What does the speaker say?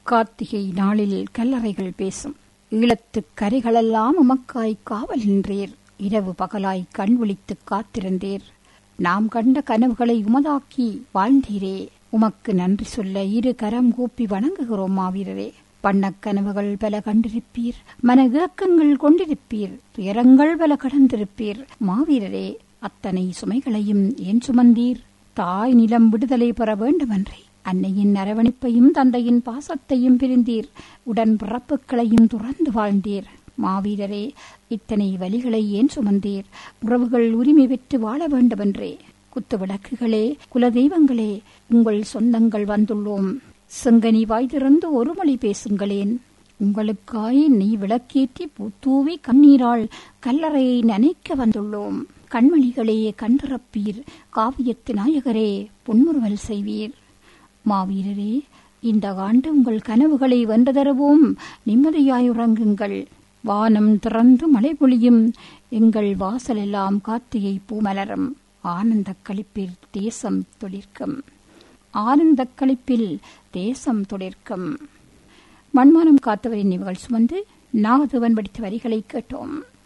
கார்த்திகை நாளில் கல்லறைகள் பேசும் ஈழத்துக் கரைகளெல்லாம் உமக்காய் காவல் நின்றீர் இரவு பகலாய் கண் விழித்துக் காத்திருந்தீர் நாம் கண்ட கனவுகளை உமதாக்கி வாழ்ந்தீரே உமக்கு நன்றி சொல்ல இரு கரம் கூப்பி வணங்குகிறோம் மாவீரரே வண்ணக் கனவுகள் பல கண்டிருப்பீர் மன இறக்கங்கள் கொண்டிருப்பீர் துயரங்கள் பல கடந்திருப்பீர் மாவீரரே அத்தனை சுமைகளையும் ஏன் சுமந்தீர் தாய் நிலம் விடுதலை பெற வேண்டுமென்றே அன்னையின் அரவணைப்பையும் தந்தையின் பாசத்தையும் பிரிந்தீர் உடன் பிறப்புகளையும் துறந்து வாழ்ந்தீர் மாவீரரே இத்தனை வலிகளை ஏன் சுமந்தீர் உறவுகள் உரிமை பெற்று வாழ வேண்டுமென்றே குத்து விளக்குகளே குலதெய்வங்களே உங்கள் சொந்தங்கள் வந்துள்ளோம் செங்கனி வாய் திறந்து ஒரு மொழி பேசுங்களேன் உங்களுக்காய் நீ விளக்கேற்றி பூத்தூவி கண்ணீரால் கல்லறையை நனைக்க வந்துள்ளோம் கண்மணிகளே கண்டிறப்பீர் காவியத்து நாயகரே புன்முறுவல் செய்வீர் மாவீரரே இந்த ஆண்டு உங்கள் கனவுகளை வென்று தருவோம் நிம்மதியாய் உறங்குங்கள் வானம் திறந்து மழை பொழியும் எங்கள் வாசலெல்லாம் கார்த்திகை பூமலரும் ஆனந்த களிப்பில் தேசம் தொழிற்கும் ஆனந்த களிப்பில் தேசம் தொழிற்கும் மண்மானம் காத்தவரின் நிகழ்ச்சி சுமந்து நாகதேவன் படித்த வரிகளை கேட்டோம்